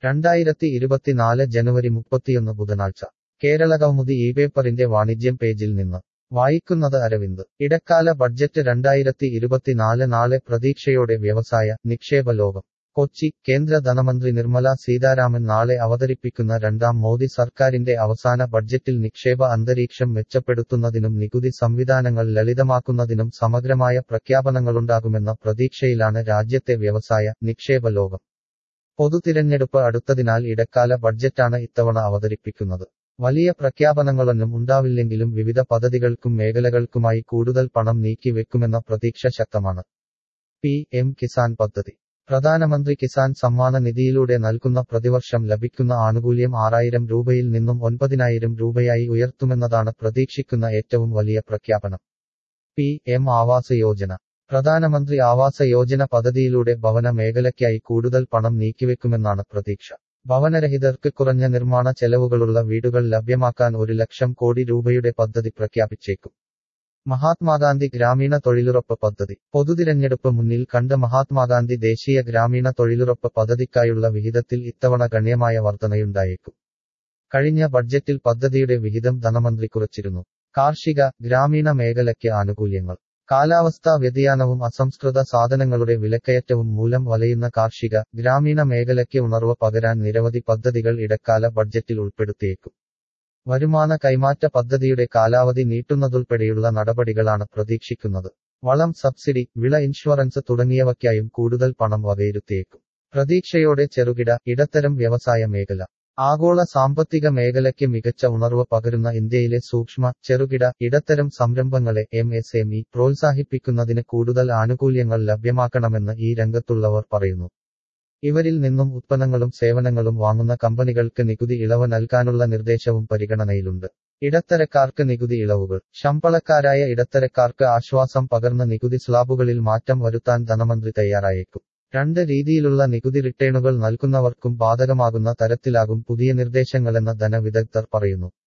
രണ്ടായിരത്തി ഇരുപത്തിനാല് ജനുവരി മുപ്പത്തിയൊന്ന് ബുധനാഴ്ച കേരളകൗമുദി ഈ പേപ്പറിന്റെ വാണിജ്യം പേജിൽ നിന്ന് വായിക്കുന്നത് അരവിന്ദ് ഇടക്കാല ബഡ്ജറ്റ് രണ്ടായിരത്തി ഇരുപത്തിനാല് നാളെ പ്രതീക്ഷയോടെ വ്യവസായ നിക്ഷേപ ലോകം കൊച്ചി കേന്ദ്ര ധനമന്ത്രി നിർമ്മല സീതാരാമൻ നാളെ അവതരിപ്പിക്കുന്ന രണ്ടാം മോദി സർക്കാരിന്റെ അവസാന ബഡ്ജറ്റിൽ നിക്ഷേപ അന്തരീക്ഷം മെച്ചപ്പെടുത്തുന്നതിനും നികുതി സംവിധാനങ്ങൾ ലളിതമാക്കുന്നതിനും സമഗ്രമായ പ്രഖ്യാപനങ്ങളുണ്ടാകുമെന്ന പ്രതീക്ഷയിലാണ് രാജ്യത്തെ വ്യവസായ നിക്ഷേപ ലോകം പൊതുതിരഞ്ഞെടുപ്പ് അടുത്തതിനാൽ ഇടക്കാല ബഡ്ജറ്റാണ് ഇത്തവണ അവതരിപ്പിക്കുന്നത് വലിയ പ്രഖ്യാപനങ്ങളൊന്നും ഉണ്ടാവില്ലെങ്കിലും വിവിധ പദ്ധതികൾക്കും മേഖലകൾക്കുമായി കൂടുതൽ പണം നീക്കിവെക്കുമെന്ന പ്രതീക്ഷ ശക്തമാണ് പി എം കിസാൻ പദ്ധതി പ്രധാനമന്ത്രി കിസാൻ സമ്മാന നിധിയിലൂടെ നൽകുന്ന പ്രതിവർഷം ലഭിക്കുന്ന ആനുകൂല്യം ആറായിരം രൂപയിൽ നിന്നും ഒൻപതിനായിരം രൂപയായി ഉയർത്തുമെന്നതാണ് പ്രതീക്ഷിക്കുന്ന ഏറ്റവും വലിയ പ്രഖ്യാപനം പി എം ആവാസ് യോജന പ്രധാനമന്ത്രി ആവാസ യോജന പദ്ധതിയിലൂടെ ഭവന മേഖലയ്ക്കായി കൂടുതൽ പണം നീക്കിവെക്കുമെന്നാണ് പ്രതീക്ഷ ഭവനരഹിതർക്ക് കുറഞ്ഞ നിർമ്മാണ ചെലവുകളുള്ള വീടുകൾ ലഭ്യമാക്കാൻ ഒരു ലക്ഷം കോടി രൂപയുടെ പദ്ധതി പ്രഖ്യാപിച്ചേക്കും മഹാത്മാഗാന്ധി ഗ്രാമീണ തൊഴിലുറപ്പ് പദ്ധതി പൊതുതിരഞ്ഞെടുപ്പ് മുന്നിൽ കണ്ട് മഹാത്മാഗാന്ധി ദേശീയ ഗ്രാമീണ തൊഴിലുറപ്പ് പദ്ധതിക്കായുള്ള വിഹിതത്തിൽ ഇത്തവണ ഗണ്യമായ വർധനയുണ്ടായേക്കും കഴിഞ്ഞ ബഡ്ജറ്റിൽ പദ്ധതിയുടെ വിഹിതം ധനമന്ത്രി കുറച്ചിരുന്നു കാർഷിക ഗ്രാമീണ മേഖലയ്ക്ക് ആനുകൂല്യങ്ങൾ കാലാവസ്ഥാ വ്യതിയാനവും അസംസ്കൃത സാധനങ്ങളുടെ വിലക്കയറ്റവും മൂലം വലയുന്ന കാർഷിക ഗ്രാമീണ മേഖലയ്ക്ക് ഉണർവ് പകരാൻ നിരവധി പദ്ധതികൾ ഇടക്കാല ബഡ്ജറ്റിൽ ഉൾപ്പെടുത്തിയേക്കും വരുമാന കൈമാറ്റ പദ്ധതിയുടെ കാലാവധി നീട്ടുന്നതുൾപ്പെടെയുള്ള നടപടികളാണ് പ്രതീക്ഷിക്കുന്നത് വളം സബ്സിഡി വിള ഇൻഷുറൻസ് തുടങ്ങിയവയ്ക്കായും കൂടുതൽ പണം വകയിരുത്തിയേക്കും പ്രതീക്ഷയോടെ ചെറുകിട ഇടത്തരം വ്യവസായ മേഖല ആഗോള സാമ്പത്തിക മേഖലയ്ക്ക് മികച്ച ഉണർവ് പകരുന്ന ഇന്ത്യയിലെ സൂക്ഷ്മ ചെറുകിട ഇടത്തരം സംരംഭങ്ങളെ എം എസ് എം ഇ പ്രോത്സാഹിപ്പിക്കുന്നതിന് കൂടുതൽ ആനുകൂല്യങ്ങൾ ലഭ്യമാക്കണമെന്ന് ഈ രംഗത്തുള്ളവർ പറയുന്നു ഇവരിൽ നിന്നും ഉത്പന്നങ്ങളും സേവനങ്ങളും വാങ്ങുന്ന കമ്പനികൾക്ക് നികുതി ഇളവ് നൽകാനുള്ള നിർദ്ദേശവും പരിഗണനയിലുണ്ട് ഇടത്തരക്കാർക്ക് നികുതി ഇളവുകൾ ശമ്പളക്കാരായ ഇടത്തരക്കാർക്ക് ആശ്വാസം പകർന്ന നികുതി സ്ലാബുകളിൽ മാറ്റം വരുത്താൻ ധനമന്ത്രി തയ്യാറായേക്കും രണ്ട് രീതിയിലുള്ള നികുതി റിട്ടേണുകൾ നൽകുന്നവർക്കും ബാധകമാകുന്ന തരത്തിലാകും പുതിയ നിർദ്ദേശങ്ങളെന്ന് ധനവിദഗ്ധർ പറയുന്നു